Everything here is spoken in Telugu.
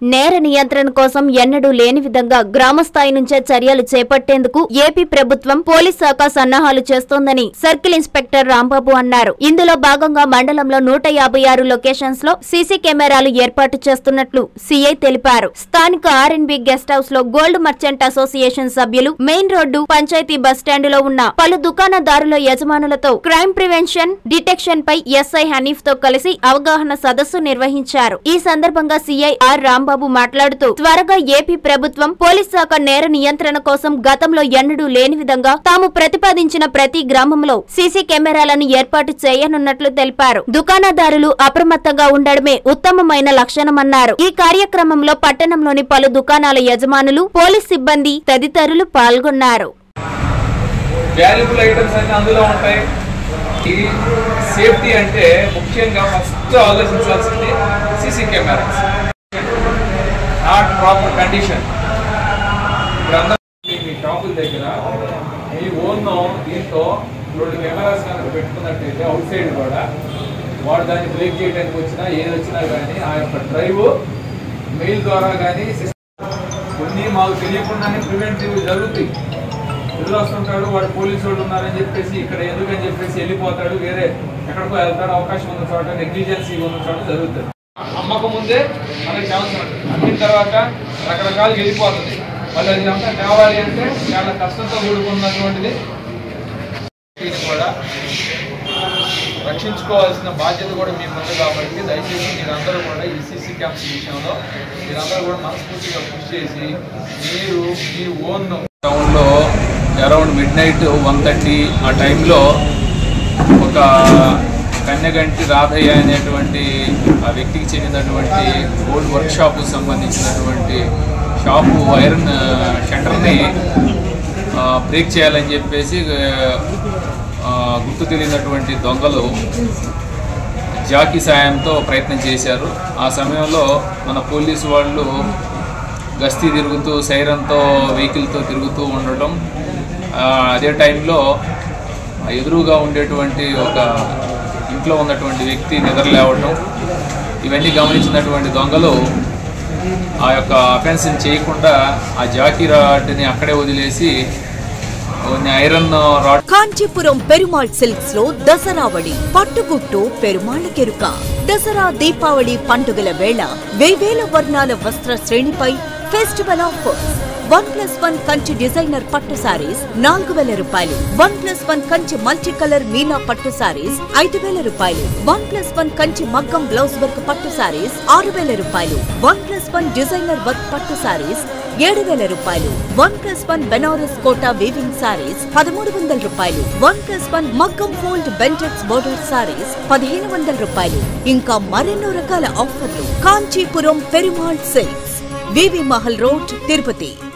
నేర నియంత్రణ కోసం ఎన్నడూ లేని విధంగా గ్రామ స్థాయి నుంచే చర్యలు చేపట్టేందుకు ఏపీ ప్రభుత్వం పోలీస్ శాఖ సన్నాహాలు చేస్తోందని సర్కిల్ ఇన్స్పెక్టర్ రాంబాబు అన్నారు ఇందులో భాగంగా మండలంలో నూట యాభై ఆరు లొకేషన్స్ లో సీసీ కెమెరాలు ఏర్పాటు చేస్తున్నట్లు సీఐ తెలిపారు స్థానిక ఆర్ఎన్బి గెస్ట్ హౌస్ లో గోల్డ్ మర్చెంట్ అసోసియేషన్ సభ్యులు మెయిన్ రోడ్డు పంచాయతీ బస్టాండ్ లో ఉన్న పలు దుకాణదారుల యజమానులతో క్రైమ్ ప్రివెన్షన్ డిటెక్షన్ పై ఎస్ఐ హనీఫ్ తో కలిసి అవగాహన సదస్సు నిర్వహించారు ఈ సందర్భంగా సీఐ ఆర్ రాంబాబు మాట్లాడుతూ త్వరగా ఏపీ ప్రభుత్వం పోలీస్ శాఖ నేర నియంత్రణ కోసం గతంలో ఎన్నడూ లేని విధంగా తాము ప్రతిపాదించిన ప్రతి గ్రామంలో సీసీ కెమెరాలను ఏర్పాటు చేయనున్నట్లు తెలిపారు దుకాణదారులు అప్రమత్తంగా ఉండడమే ఉత్తమమైన లక్షణమన్నారు ఈ కార్యక్రమంలో పట్టణంలోని పలు దుకాణాల యజమానులు పోలీస్ సిబ్బంది తదితరులు పాల్గొన్నారు వాల్యుబుల్ ఐటమ్స్ అన్ని అందులో ఉంటాయి ఈ సేఫ్టీ అంటే ముఖ్యంగా ఫస్ట్ ఆలోచించాల్సింది CC cameras not proper condition ఇప్పుడు అందరూ మీ షాపుల దగ్గర మీ ఓన్ దీంతో రెండు కెమెరాస్ కనుక పెట్టుకున్నట్టయితే అవుట్ సైడ్ కూడా వాడు దాన్ని బ్రేక్ చేయడానికి వచ్చినా ఏది వచ్చినా కానీ ఆ యొక్క డ్రైవ్ మెయిల్ ద్వారా కానీ కొన్ని మాకు తెలియకుండానే ప్రివెంటివ్ జరుగుతాయి ఎదురు వస్తుంటాడు వాడు పోలీసు వాళ్ళు ఉన్నారని చెప్పేసి ఇక్కడ ఎందుకని చెప్పేసి వెళ్ళిపోతాడు వేరే ఎక్కడికో వెళ్తాడు అవకాశం ఉన్న చోట నెగ్లిజెన్సీ ఉన్న చోట జరుగుతుంది అమ్మక ముందే మనకి ఛాన్స్ ఉంటుంది అమ్మిన తర్వాత రకరకాలు వెళ్ళిపోతుంది మళ్ళీ అది అంతా తేవాలి అంటే చాలా కష్టంతో కూడుకున్నటువంటిది ఇది కూడా రక్షించుకోవాల్సిన బాధ్యత కూడా మీ ముందు కాబట్టి దయచేసి మీరందరూ కూడా ఈ సీసీ క్యామ్స్ విషయంలో మీరందరూ కూడా మనస్ఫూర్తిగా కృషి చేసి మీరు మీ ఓన్ టౌన్లో around midnight one thirty ఆ టైంలో ఒక కన్యగంటి రాధయ్య అనేటువంటి ఆ వ్యక్తికి చెందినటువంటి గోల్డ్ వర్క్ షాప్కు సంబంధించినటువంటి షాపు ఐరన్ షట్టర్ని బ్రేక్ చేయాలని చెప్పేసి ఆ, గుర్తు తెలియనటువంటి దొంగలు జాకీ సాయంతో ప్రయత్నం చేశారు ఆ సమయంలో మన పోలీసు వాళ్ళు గస్తీ తిరుగుతూ సైరన్తో వెహికల్తో తిరుగుతూ ఉండటం ఆ, అదే టైంలో ఆ ఎదురుగా ఉండేటువంటి ఒక ఇంట్లో ఉన్నటువంటి వ్యక్తి నిద్రలేవటం ఇవన్నీ గమనించినటువంటి దొంగలు ఆ యొక్క అఫెన్స్ని చేయకుండా ఆ జాకీ రాడ్ని అక్కడే వదిలేసి కొన్ని iron rod Kanchipuram Perumal silks లో దసరావళి పట్టుగుట్టు పెరుమాళ్ కెరుక దసరా దీపావళి పండుగల వేళ వేవేల వర్ణాల వస్త్ర శ్రేణిపై festival offers one plus one Kanchi designer పట్టు సారీస్ నాలుగు వేల రూపాయలు one plus one Kanchi multi colour Meena పట్టు సారీస్ ఐదు వేల రూపాయలు వన్ ప్లస్ వన్ కంచి మగ్గం బ్లౌజ్ వర్క్ పట్టు సారీస్ ఆరు వేల రూపాయలు one plus one designer work పట్టు సారీస్ ఏడు వేల రూపాయలు one plus one Banaras Kota weaving saris పదమూడు వందల రూపాయలు వన్ ప్లస్ వన్ మగ్గం ఫోల్డ్ బెంటెక్స్ బోర్డర్ సారీస్ పదిహేను వందల రూపాయలు ఇంకా మరెన్నో రకాల ఆఫర్లు Kanchipuram Perumal silks VV Mahal road Tirupati